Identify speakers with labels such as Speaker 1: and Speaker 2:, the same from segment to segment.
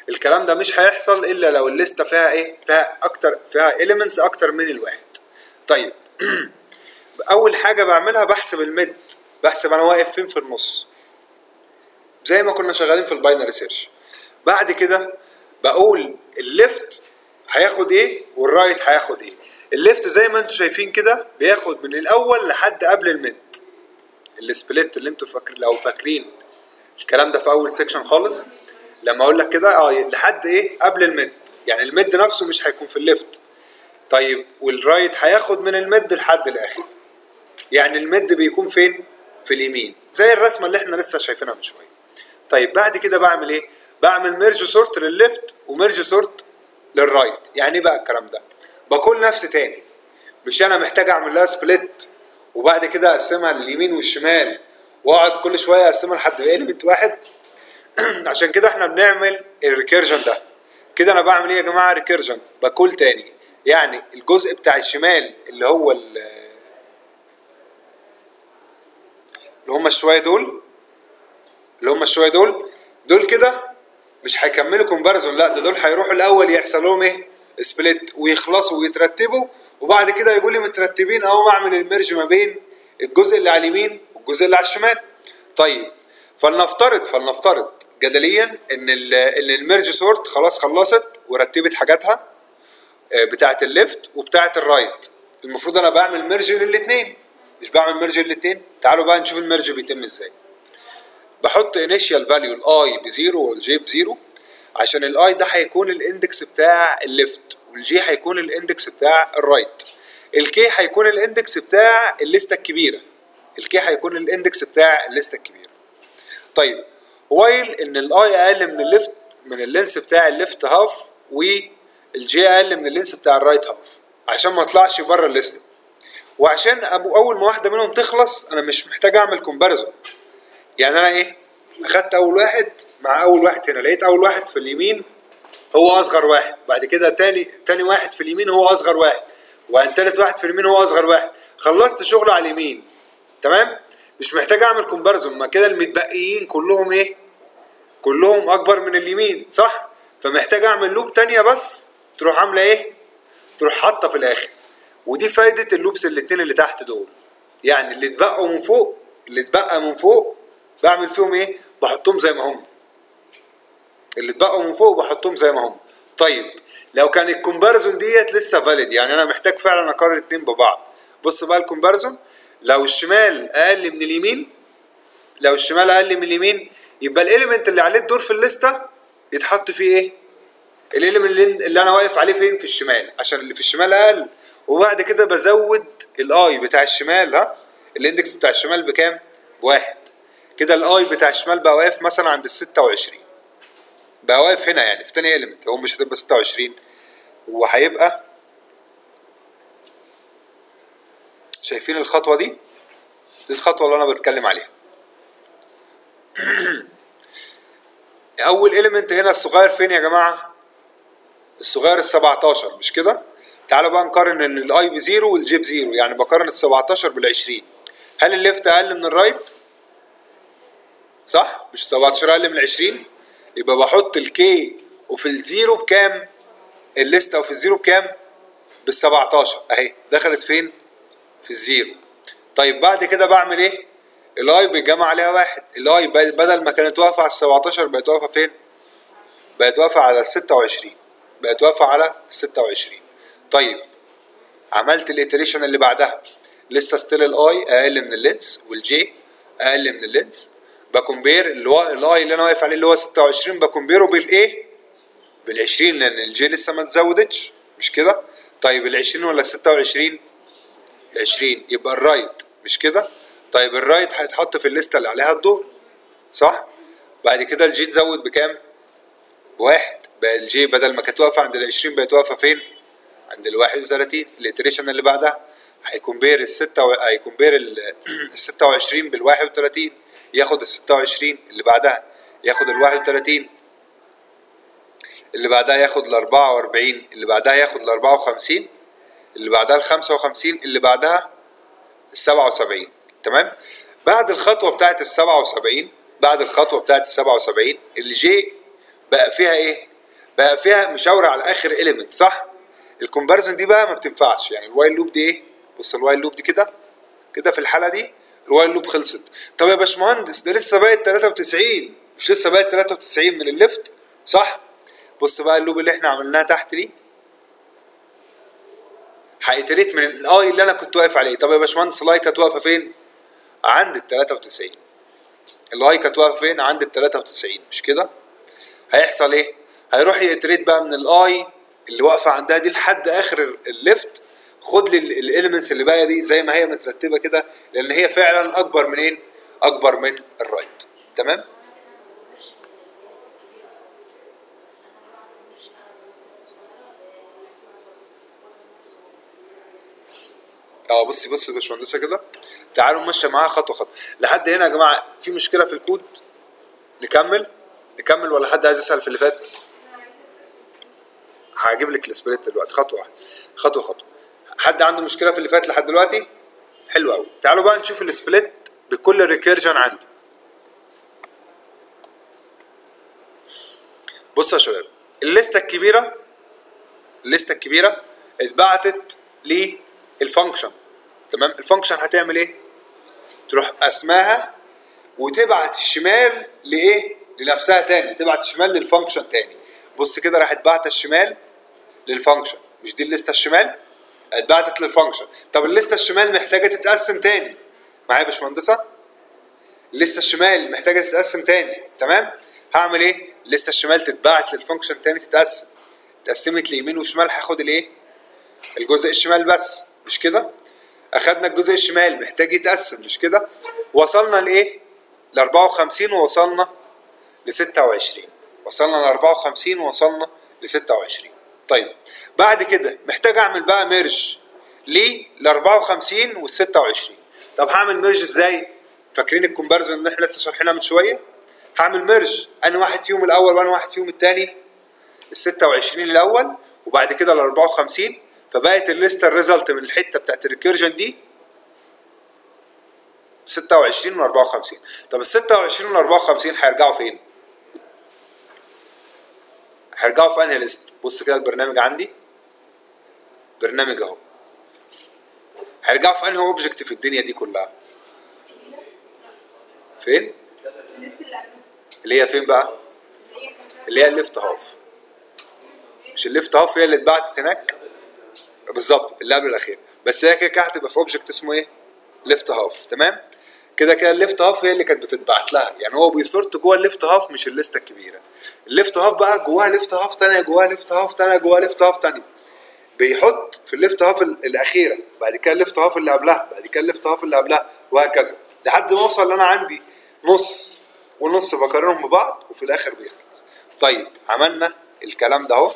Speaker 1: الكلام ده مش هيحصل الا لو الليسته فيها ايه فيها اكتر فيها اليمنتس اكتر من الواحد طيب اول حاجه بعملها بحسب الميد بحسب انا واقف فين في النص زي ما كنا شغالين في الباينري سيرش بعد كده بقول الليفت هياخد ايه والرايت هياخد ايه الليفت زي ما انتم شايفين كده بياخد من الاول لحد قبل الميد السبليت اللي انتوا فاكرين لو فاكرين الكلام ده في اول سيكشن خالص لما اقول لك كده اه لحد ايه قبل الميد يعني الميد نفسه مش هيكون في الليفت طيب والرايت هياخد من الميد لحد الاخر يعني الميد بيكون فين في اليمين زي الرسمه اللي احنا لسه شايفينها من شويه طيب بعد كده بعمل ايه بعمل ميرج سورت للليفت وميرج سورت للرايت يعني ايه بقى الكلام ده بقول نفسي تاني مش انا محتاج اعمل لها سبليت وبعد كده اقسمها لليمين والشمال واقعد كل شويه اقسمها لحد اليمنت واحد عشان كده احنا بنعمل الريكيرجن ده كده انا بعمل ايه يا جماعه ريكيرجن بقول تاني يعني الجزء بتاع الشمال اللي هو ال- اللي هم الشويه دول اللي هم الشويه دول دول كده مش هيكملوا كومباريزون لا ده دول هيروحوا الاول يحصل لهم ايه سبليت ويخلصوا ويترتبوا وبعد كده يقول لي مترتبين اهو اعمل الميرج ما بين الجزء اللي على اليمين والجزء اللي على الشمال طيب فلنفترض فلنفترض جدليا ان ال- ان الميرج سورت خلاص خلصت ورتبت حاجاتها آه، بتاعه الليفت وبتاعه الرايت المفروض انا بعمل ميرج للاثنين مش بعمل ميرج للاثنين تعالوا بقى نشوف الميرج بيتم ازاي بحط انيشال فاليو الاي بزيرو والجي بزيرو عشان الاي ده هيكون الاندكس بتاع الليفت والجي هيكون الاندكس بتاع الرايت الكي هيكون الاندكس بتاع الليسته الكبيره الكي هيكون الاندكس بتاع الليسته الكبيره طيب وايل ان الاي اقل من الليفت من اللينس بتاع الليفت هاف والجي اقل من اللينس بتاع الرايت هاف عشان ما اطلعش بره الليسته وعشان أبو اول ما واحده منهم تخلص انا مش محتاج اعمل كومباريزون يعني انا ايه اخدت اول واحد مع اول واحد هنا لقيت اول واحد في اليمين هو اصغر واحد بعد كده تاني تاني واحد في اليمين هو اصغر واحد وبعدين تالت واحد في اليمين هو اصغر واحد خلصت شغل على اليمين تمام مش محتاج اعمل كومباريزون ما كده المتبقيين كلهم ايه كلهم اكبر من اليمين صح فمحتاج اعمل لوب تانية بس تروح عامله ايه تروح حاطه في الاخر ودي فايده اللوبس الاتنين اللي تحت دول يعني اللي اتبقوا من فوق اللي اتبقى من فوق بعمل فيهم ايه بحطهم زي ما هم اللي اتبقوا من فوق بحطهم زي ما هم طيب لو كان الكومباريزون ديت لسه فاليد يعني انا محتاج فعلا اقارن اتنين ببعض بص بقى الكومباريزون لو الشمال اقل من اليمين لو الشمال اقل من اليمين يبقى الاليمنت اللي عليه الدور في الليسته يتحط فيه ايه الاليمنت اللي, اللي انا واقف عليه فين في الشمال عشان اللي في الشمال اقل وبعد كده بزود الاي بتاع الشمال ها الاندكس بتاع الشمال بكام بواحد كده الاي بتاع الشمال بقى واقف مثلا عند ال 26 بقى واقف هنا يعني في تاني اليمنت هو مش هتبقى 26 هو هيبقى شايفين الخطوه دي دي الخطوه اللي انا بتكلم عليها اول اليمنت هنا الصغير فين يا جماعه الصغير ال 17 مش كده تعالوا بقى نقارن ان الاي بزيرو والجي بزيرو يعني بقارن ال 17 بال 20 هل الليفت اقل من الرايت صح مش 17 اقل من 20 يبقى بحط الكي وفي الزيرو بكام الليسته وفي الزيرو بكام بال 17 اهي دخلت فين في الزيرو طيب بعد كده بعمل ايه الاي بيتجمع عليها واحد الاي بدل ما كانت واقفه على ال 17 بقت واقفه فين بقت واقفه على ال 26 بقت واقفه على ال 26 طيب عملت الاتريشن اللي بعدها لسه ستيل الاي اقل من اللينس والجي اقل من اللينس بكمبير اللي هو الاي اللي انا واقف عليه اللي هو 26 بكمبيره بالايه بال 20 لان الجي لسه ما اتزودتش مش كده طيب ال 20 ولا ال 26 ال 20 يبقى الرايت مش كده طيب الرايت هيتحط في الليسته اللي عليها الدور صح بعد كده الجي تزود بكام بواحد بقى الجي بدل ما كانت واقفه عند ال 20 بقت واقفه فين عند ال 31 الاتريشن اللي بعدها هيكمبير ال 6 هيكمبير ال 26 بال 31 ياخد ال 26 اللي بعدها ياخد ال 31 اللي بعدها ياخد ال 44 اللي بعدها ياخد ال 54 اللي بعدها ال 55 اللي بعدها ال 77 تمام بعد الخطوه بتاعت ال 77 بعد الخطوه بتاعت ال 77 الجي بقى فيها ايه بقى فيها مشاوره على اخر اليمنت صح الكومباريزون دي بقى ما بتنفعش يعني الوايل لوب دي ايه بص الوايل لوب دي كده كده في الحاله دي الوايل لوب خلصت طب يا باشمهندس ده لسه باقي 93 مش لسه باقي 93 من الليفت صح بص بقى اللوب اللي احنا عملناها تحت دي هيتريت من الاي اللي انا كنت واقف عليه طب يا باشمهندس الاي كانت واقفه فين عند ال 93 الاي كانت واقفه فين عند ال 93 مش كده هيحصل ايه هيروح يتريت بقى من الاي اللي واقفه عندها دي لحد اخر الليفت خد لي الاليمنتس اللي باقيه دي زي ما هي مترتبه كده لان هي فعلا اكبر منين اكبر من الرايت تمام اه بصي بصي يا باشمهندسه كده تعالوا نمشي معاها خطوه خطوه لحد هنا يا جماعه في مشكله في الكود نكمل نكمل ولا حد عايز يسال في اللي فات هجيب لك السبريت دلوقتي خطوه واحده خطوه خطوه حد عنده مشكله في اللي فات لحد دلوقتي حلو قوي تعالوا بقى نشوف السبليت بكل ريكيرجن عندي بصوا يا شباب الليسته الكبيره الليسته الكبيره اتبعتت للفانكشن تمام الفانكشن هتعمل ايه تروح اسماها وتبعت الشمال لايه لنفسها تاني تبعت الشمال للفانكشن تاني بص كده راحت باعته الشمال للفانكشن مش دي الليسته الشمال اتبعتت للفانكشن طب الليسته الشمال محتاجه تتقسم تاني معايا يا باشمهندسه الليسته الشمال محتاجه تتقسم تاني تمام هعمل ايه الليسته الشمال تتبعت للفانكشن تاني تتقسم اتقسمت ليمين وشمال هاخد الايه الجزء الشمال بس مش كده اخدنا الجزء الشمال محتاج يتقسم مش كده وصلنا لايه ل 54 ووصلنا ل 26 وصلنا ل 54 ووصلنا ل 26 طيب بعد كده محتاج اعمل بقى ميرج ليه ل 54 وال 26 طب هعمل ميرج ازاي فاكرين الكومباريزون اللي احنا لسه شارحينها من شويه هعمل ميرج انا واحد فيهم الاول وانا واحد فيهم الثاني ال 26 الاول وبعد كده ال 54 فبقت الليست الريزلت من الحته بتاعت الريكيرجن دي 26 و 54 طب ال 26 وال 54 هيرجعوا فين؟ هيرجعوا في انهي ليست؟ بص كده البرنامج عندي برنامج اهو هيرجعوا في انهي اوبجكت في الدنيا دي كلها؟ فين؟
Speaker 2: الليست اللي قبله
Speaker 1: اللي هي فين بقى؟
Speaker 2: اللي هي كانت
Speaker 1: اللي هي الليفت هاف مش الليفت هاف هي اللي اتبعتت هناك بالظبط اللي قبل الاخير بس هي كده كده هتبقى في اوبجكت اسمه ايه؟ ليفت هاف تمام؟ كده كده الليفت هاف هي اللي كانت بتتبعت لها يعني هو بيسورت جوه الليفت هاف مش الليسته الكبيره الليفت هاف بقى جواها ليفت هاف تانية جواها ليفت هاف تانية جواها ليفت هاف تانية بيحط في الليفت هاف ال- الاخيره بعد كده الليفت هاف اللي قبلها بعد كده الليفت هاف اللي قبلها وهكذا لحد ما اوصل ان انا عندي نص ونص بكررهم ببعض وفي الاخر بيخلص طيب عملنا الكلام ده اهو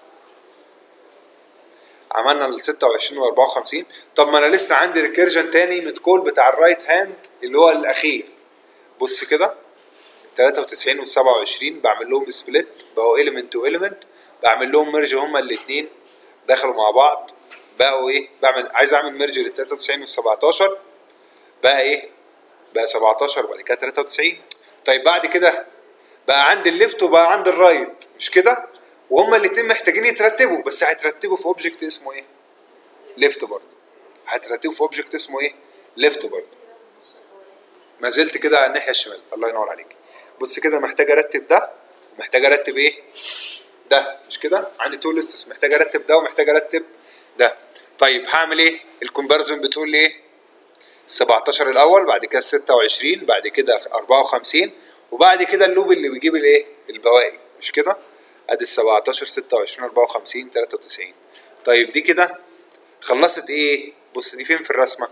Speaker 1: عملنا ال 26 و 54 طب ما انا لسه عندي ريكيرجن تاني متكول بتاع الرايت هاند اللي هو الاخير بص كده 93 وال 27 بعمل لهم سبليت بقوا اليمنت واليمنت بعمل لهم ميرج هما الاثنين دخلوا مع بعض بقوا ايه بعمل عايز اعمل ميرج لل 93 وال 17 بقى ايه بقى 17 وبعد كده 93 طيب بعد كده بقى عند الليفت وبقى عند الرايت مش كده وهما الاثنين محتاجين يترتبوا بس هيترتبوا في اوبجكت اسمه ايه ليفت برضه هيترتبوا في اوبجكت اسمه ايه ليفت برضه ما زلت كده على الناحيه الشمال الله ينور عليك بص كده محتاج ارتب ده ومحتاج ارتب ايه ده مش كده عندي تو ليستس محتاج ارتب ده ومحتاج ارتب ده طيب هعمل ايه الكومباريزون بتقول لي ايه 17 الاول بعد كده 26 بعد كده 54 وبعد كده اللوب اللي بيجيب الايه البواقي مش كده ادي ال 17 26 54 93 طيب دي كده خلصت ايه بص دي فين في الرسمه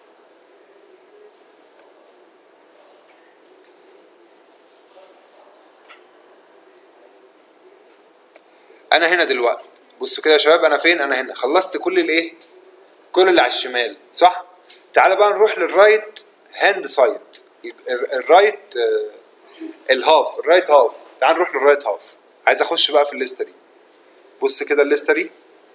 Speaker 1: انا هنا دلوقتي بصوا كده يا شباب انا فين انا هنا خلصت كل الايه كل اللي على الشمال صح تعال بقى نروح للرايت هاند سايد الرايت آه، الهاف الرايت هاف تعال نروح للرايت هاف عايز اخش بقى في الليسته دي بص كده الليسته دي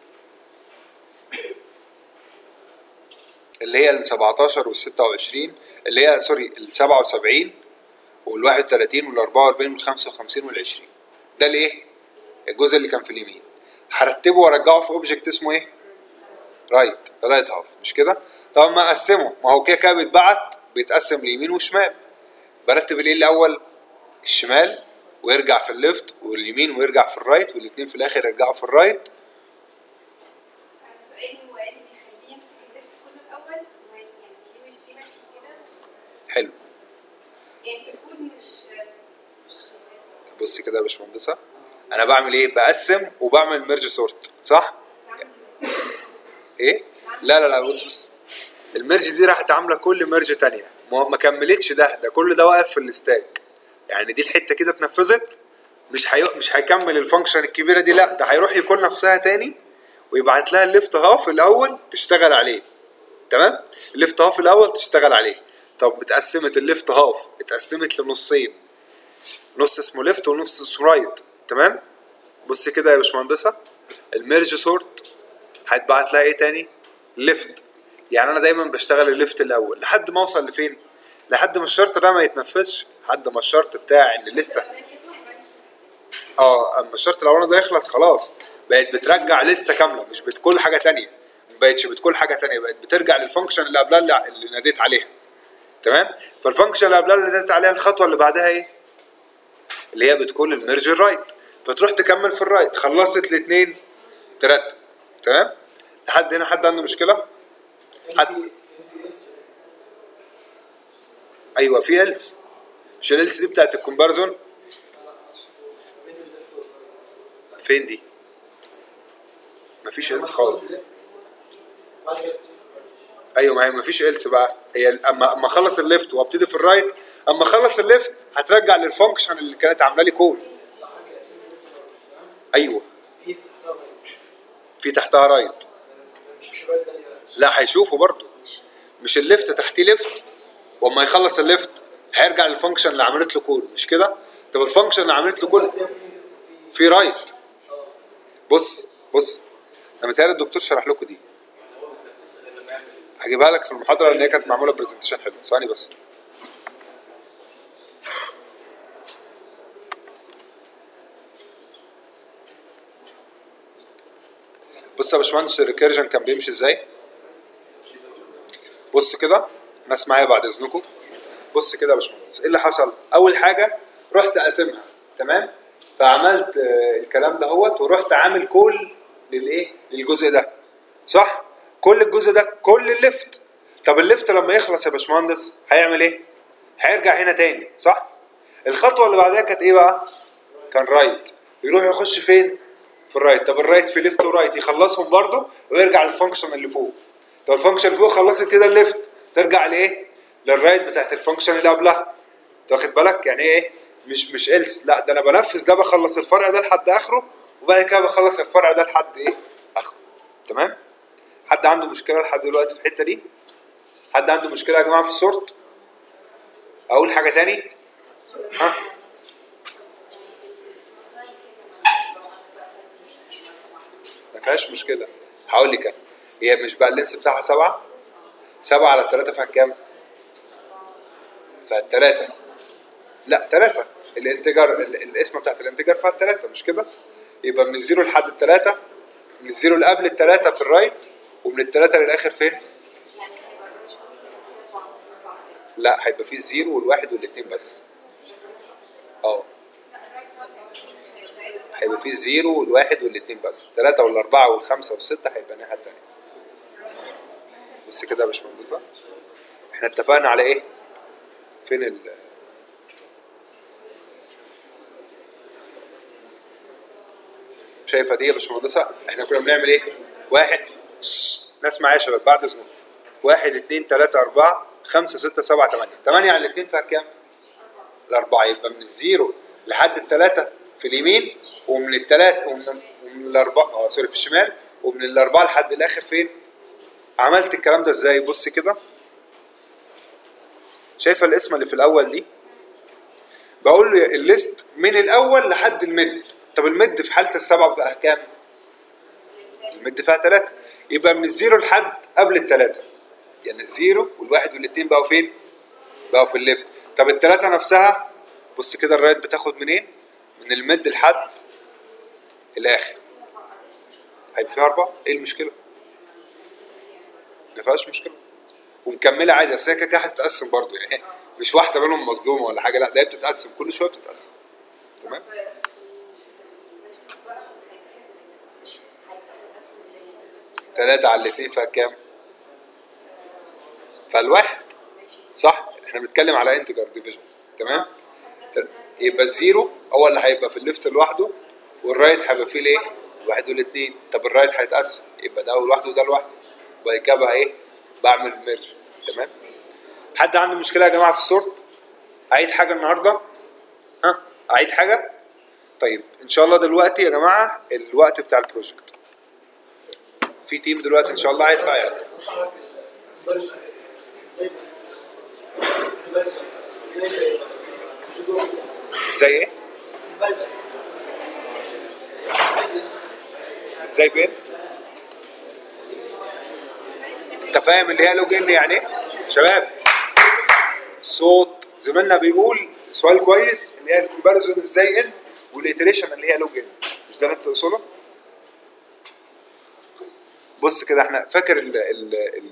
Speaker 1: اللي هي ال 17 وال 26 اللي هي سوري ال 77 وال 31 وال 44 وال 55 وال 20 ده الايه؟ الجزء اللي كان في اليمين هرتبه وارجعه في اوبجكت اسمه ايه رايت رايت هاف مش كده طب ما اقسمه ما هو كده كده بيتبعت بيتقسم ليمين وشمال برتب الايه الاول الشمال ويرجع في الليفت واليمين ويرجع في الرايت والاثنين في الاخر يرجعوا في الرايت
Speaker 2: أنا سؤالي هو ايه اللي بيخليه يمسك الليفت كله الاول وما- يعني ليه مش ليه ماشي كده
Speaker 1: حلو
Speaker 2: يعني في الكود مش مش
Speaker 1: بص كده يا باشمهندسه انا بعمل ايه بقسم وبعمل ميرج سورت صح
Speaker 2: بستعمل
Speaker 1: ايه لا لا لا بص بص الميرج دي راحت عامله كل ميرج تانية ما ما كملتش ده ده كل ده واقف في الستاك يعني دي الحته كده اتنفذت مش هي... مش هيكمل الفانكشن الكبيره دي لا ده هيروح يكون نفسها تاني ويبعت لها الليفت هاف الاول تشتغل عليه تمام الليفت هاف الاول تشتغل عليه طب اتقسمت الليفت هاف اتقسمت لنصين نص اسمه ليفت ونص اسمه رايت تمام بص كده يا باشمهندسه الميرج سورت هيتبعت لها ايه تاني ليفت يعني انا دايما بشتغل الليفت الاول لحد ما اوصل لفين لحد ما الشرط ده ما يتنفذش لحد ما الشرط بتاع ان الليسته
Speaker 2: الأولاني يخلص وبعدين
Speaker 1: اه اما الشرط الاولاني ده يخلص خلاص بقت بترجع لستة كامله مش بتكل حاجه تانية ما بقتش بتكل حاجه تانية بقت بترجع للفانكشن اللي قبلها اللي, اللي ناديت عليها تمام فالفانكشن اللي قبلها اللي ناديت عليها الخطوه اللي بعدها ايه اللي هي بتكون الميرج الرايت فتروح تكمل في الرايت خلصت الاثنين ترتب تمام لحد هنا حد عنده مشكله حد ايوه في الس مش الالس دي بتاعت الكومبارزون فين دي مفيش الس خالص ايوه ما هي مفيش الس بقى هي اما اما اخلص الليفت وابتدي في الرايت اما اخلص الليفت هترجع للفانكشن اللي كانت عامله لي كول ايوه في تحتها رايت لا هيشوفه برضه مش الليفت تحتيه ليفت واما يخلص الليفت هيرجع للفانكشن اللي عملت له كول مش كده طب الفانكشن اللي عملت له كول في رايت بص بص انا متهيألي الدكتور شرح لكم دي هجيبها لك في المحاضره اللي هي كانت معموله برزنتيشن حلو ثواني بس بص يا باشمهندس الريكيرجن كان بيمشي ازاي بص كده ناس معايا بعد اذنكم بص كده يا باشمهندس ايه اللي حصل اول حاجه رحت اقسمها تمام فعملت آه، الكلام ده هوت ورحت عامل كل للايه للجزء ده صح كل الجزء ده كل الليفت طب الليفت لما يخلص يا باشمهندس هيعمل ايه هيرجع هنا تاني صح الخطوه اللي بعدها كانت ايه بقى كان رايت يروح يخش فين في الرايت طب الرايت في ليفت ورايت يخلصهم برضه ويرجع للفانكشن اللي فوق طب الفانكشن اللي فوق خلصت كده الليفت ترجع لايه للرايت بتاعت الفانكشن اللي قبلها أنت واخد بالك يعني ايه مش مش إلس لا ده انا بنفذ ده بخلص الفرع ده لحد اخره وبعد كده بخلص الفرع ده لحد ايه اخره تمام حد عنده مشكله لحد دلوقتي في الحته دي حد عنده مشكله يا جماعه في السورت اقول حاجه تاني ها ما فيهاش مشكله هقول لك أنا. هي مش بقى اللينس بتاعها سبعة سبعة على التلاتة فيها كام؟ فالتلاتة لا تلاتة الانتجر ال- الاسم بتاعت الانتجر فيها التلاتة مش كده؟ يبقى من الزيرو لحد التلاتة من الزيرو اللي قبل التلاتة في الرايت ومن التلاتة للآخر فين؟ لا هيبقى فيه الزيرو والواحد والاتنين بس اه هيبقى فيه الزيرو والواحد والاتنين بس التلاتة والأربعة والخمسة والستة هيبقى الناحية التانية بص كده يا باشمهندسة احنا اتفقنا على ايه؟ فين ال شايفة دي يا باشمهندسة احنا كنا بنعمل ايه؟ واحد ناس معايا يا شباب بعد اذنكم واحد اتنين تلاتة أربعة خمسة ستة سبعة تمانية تمانية على الاتنين فيها كام؟ الأربعة يبقى من الزيرو لحد التلاتة في اليمين ومن التلاتة ومن, ومن الأربعة اه سوري في الشمال ومن الأربعة لحد الآخر فين؟ عملت الكلام ده ازاي؟ بص كده شايفة الاسم اللي في الأول دي؟ بقول له الليست من الأول لحد المد طب المد في حالة السبعة بقى كام؟ المد فيها ثلاثة يبقى من الزيرو لحد قبل الثلاثة يعني الزيرو والواحد والاثنين بقوا فين؟ بقوا في الليفت طب الثلاثة نفسها بص كده الرايت بتاخد منين؟ من المد لحد الاخر هيبقى فيها اربعه ايه المشكله ما فيهاش مشكله ومكمله عادي اصل هي كده كده هتتقسم برضه يعني مش واحده منهم مظلومه ولا حاجه لا ده هي بتتقسم كل شويه بتتقسم تمام ثلاثة على الاثنين فيها كام؟ فالواحد صح؟ احنا بنتكلم على انتجر ديفيجن تمام؟ يبقى الزيرو هو اللي هيبقى في الليفت لوحده والرايت هيبقى فيه الايه؟ الواحد والاثنين طب الرايت هيتقسم يبقى ده لوحده وده لوحده وبعد كده بقى ايه؟ بعمل ميرج تمام؟ حد عنده مشكلة يا جماعة في السورت؟ أعيد حاجة النهاردة؟ ها؟ أعيد حاجة؟ طيب إن شاء الله دلوقتي يا جماعة الوقت بتاع البروجكت في تيم دلوقتي إن شاء الله هيطلع يعني ازاي ايه؟ ازاي بين؟ انت فاهم اللي هي لوج ان يعني ايه؟ شباب صوت زميلنا بيقول سؤال كويس اللي هي الكومباريزون ازاي ان والاتريشن اللي هي لوج ان مش ده اللي انت تقصده؟ بص كده احنا فاكر ال ال ال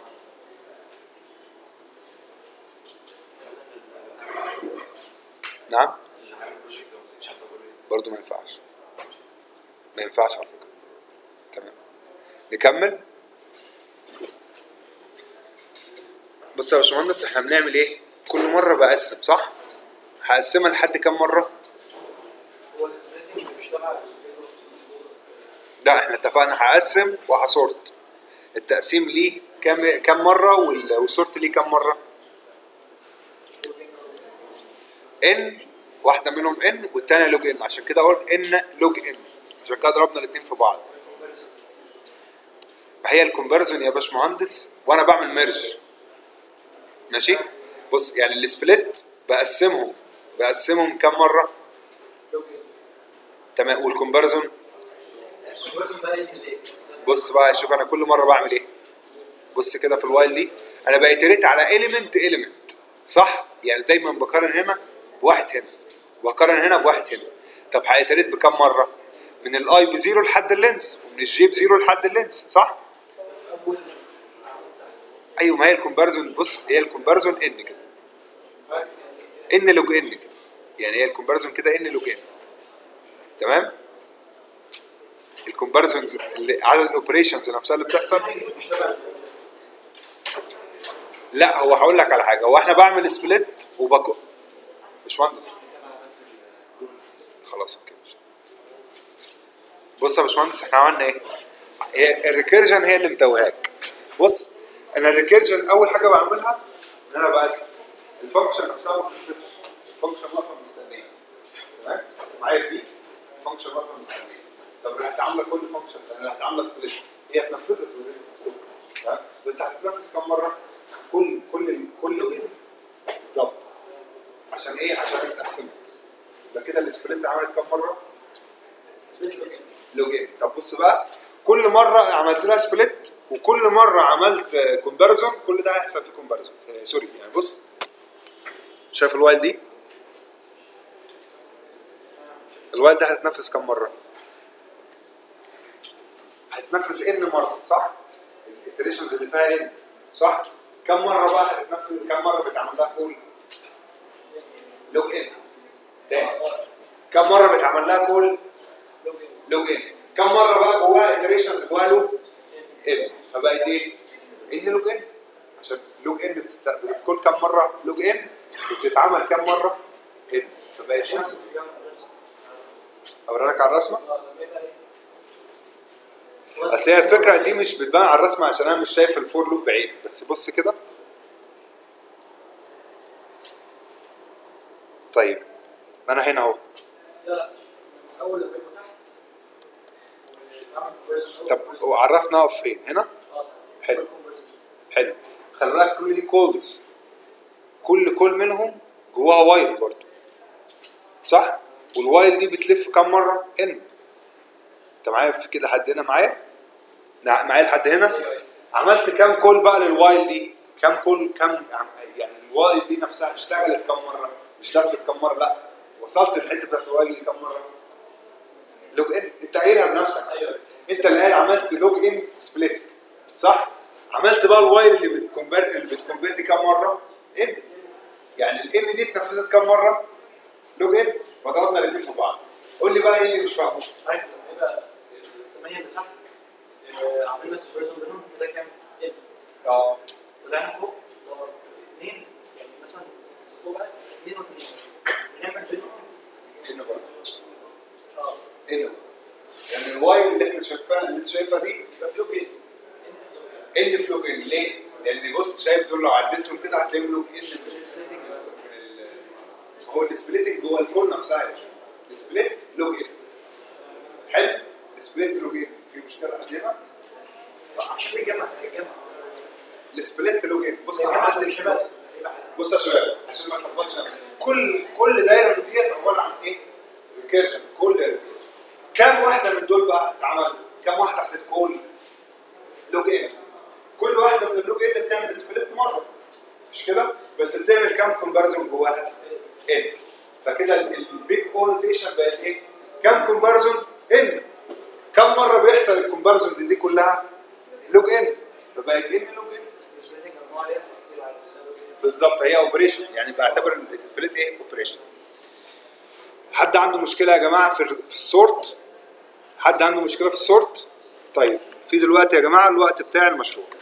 Speaker 1: نعم برضو ما ينفعش ما ينفعش على فكرة تمام نكمل بص يا باشمهندس احنا بنعمل ايه كل مرة بقسم صح هقسمها لحد كام مرة لا احنا اتفقنا هقسم وهسورت التقسيم ليه كام كام مرة وال- والسورت ليه كام مرة ان واحدة منهم ان والتانية لوج ان عشان كده قلت ان لوج ان عشان كده ضربنا الاتنين في بعض هي الكونفرجن يا باشمهندس وانا بعمل ميرج ماشي بص يعني السبليت بقسمهم بقسمهم كام مرة تمام والكونفرجن بص بقى شوف انا كل مره بعمل ايه بص كده في الوايل دي انا بيتريت على اليمنت اليمنت صح يعني دايما بقارن هنا بواحد هنا وبقارن هنا بواحد هنا طب هيتريت بكام مره من الاي بزيرو لحد اللينس ومن الجي بزيرو لحد اللينس صح ايوه ما هي الكومباريزون بص هي الكومباريزون ان كده ان لوج ان كده يعني هي الكومباريزون كده ان لوج ان تمام الكومباريزونز اللي عدد الاوبريشنز نفسها اللي بتحصل لا هو هقول لك على حاجه هو احنا بعمل سبليت وبك باشمهندس خلاص اوكي بص يا باشمهندس احنا عملنا ايه؟ هي الريكيرجن هي اللي متوهاك بص انا الريكيرجن اول حاجه بعملها ان انا بقسم الفانكشن نفسها ما بتحسبش الفانكشن واقفه مستنيه تمام معايا دي فانكشن واقفه مستنيه طب رحت عامله كل فانكشن رحت عامله سبليت هي اتنفذت اوريدي اتنفذت تمام؟ بس هتتنفذ كم مره؟ كل كل كل بالظبط عشان ايه؟ عشان هي اتقسمت يبقى كده السبليت عملت كم مره؟ لوجين طب بص بقى كل مره عملت لها سبليت وكل مره عملت كومباريزون كل ده هيحصل في كومباريزون آه سوري يعني بص شايف الوايل دي الوايل ده هتتنفذ كم مره هتتنفذ ان مره صح الاتريشنز اللي فيها ان صح كم مره بقى هتتنفذ كم مره بيتعمل لها كول لوج ان تاني كم مره بيتعمل لها كول لوج ان كم مره بقى جواها اتريشنز جواها لوج ان فبقت ايه ان لوج ان عشان لوج ان بتت- بتدخل كم مره لوج ان وبتتعمل كم مره ان فبقت ان اوريك على الرسمه بس هي الفكره دي مش بتبان على الرسمه عشان انا مش شايف الفور لوب بعيد بس بص كده طيب انا هنا اهو طب وعرفنا اقف فين هنا حلو حلو خلي بالك كل دي كولز كل كول منهم جواها وايل برضه صح والوايل دي بتلف كم مره ان انت معايا في كده لحد هنا معايا نع- معايا لحد هنا عملت كام كول بقى للوايل دي كام كول كام يعني الوايل دي نفسها اشتغلت كم مره مش لفت كم مره لا وصلت الحته بتاعت الوايل دي كم مره لوج ان انت بقى الوايل اللي بتكونفيرت اللي بتكونفيرت كام مره؟ ان يعني الان دي اتنفذت كام مره؟ لوج ان فضربنا الاثنين في بعض قول لي بقى ايه اللي مش فاهمه؟
Speaker 3: طيب يبقى 8 اللي تحت آه، عملنا كونفرجن بينهم ده كام؟ ال
Speaker 1: اه
Speaker 3: طلعنا فوق اثنين يعني مثلا فوق بقى اثنين واثنين بنعمل بينهم
Speaker 1: ان برضه
Speaker 3: اه
Speaker 1: ان يعني الوايل اللي احنا شايفاها اللي انت شايفها دي
Speaker 3: يبقى فلوج ايه؟
Speaker 1: ان في لوج ان ليه؟ لان بص شايف دول لو عديتهم كده هتلاقيهم لوج ان من ال- هو السبليتنج جوه الكون نفسها يا باشا. السبليت لوج ان حلو السبليت لوج ان في مشكله هتجيبها
Speaker 3: عشان بيجمع بيجمع
Speaker 1: السبليت لوج ان بص انا
Speaker 3: بيجمع
Speaker 1: عملت
Speaker 3: مش
Speaker 1: بص
Speaker 3: بس يبقى
Speaker 1: بص يا شباب عشان ما تلخبطش نفسك كل كل دايره من ديت عباره عن ايه؟ ريكيرجن كل دايره كام واحده من دول بقى اتعمل كام واحده تحت الكل لوج ان كل واحده من اللوج ان بتعمل سبليت مره مش كده؟ بس بتعمل كام كومباريزون جواها؟ ان فكده البيج او نوتيشن بقت ايه؟ كام كومباريزون؟ ان كم مره بيحصل الكومباريزون دي, دي كلها؟ لوج ان فبقت ان لوج ان
Speaker 3: السبليتنج مجموعه عليها تحطيها على
Speaker 1: بالظبط هي اوبريشن يعني بعتبر السبليت ايه اوبريشن حد عنده مشكله يا جماعه في في السورت حد عنده مشكله في السورت طيب في دلوقتي يا جماعه الوقت بتاع المشروع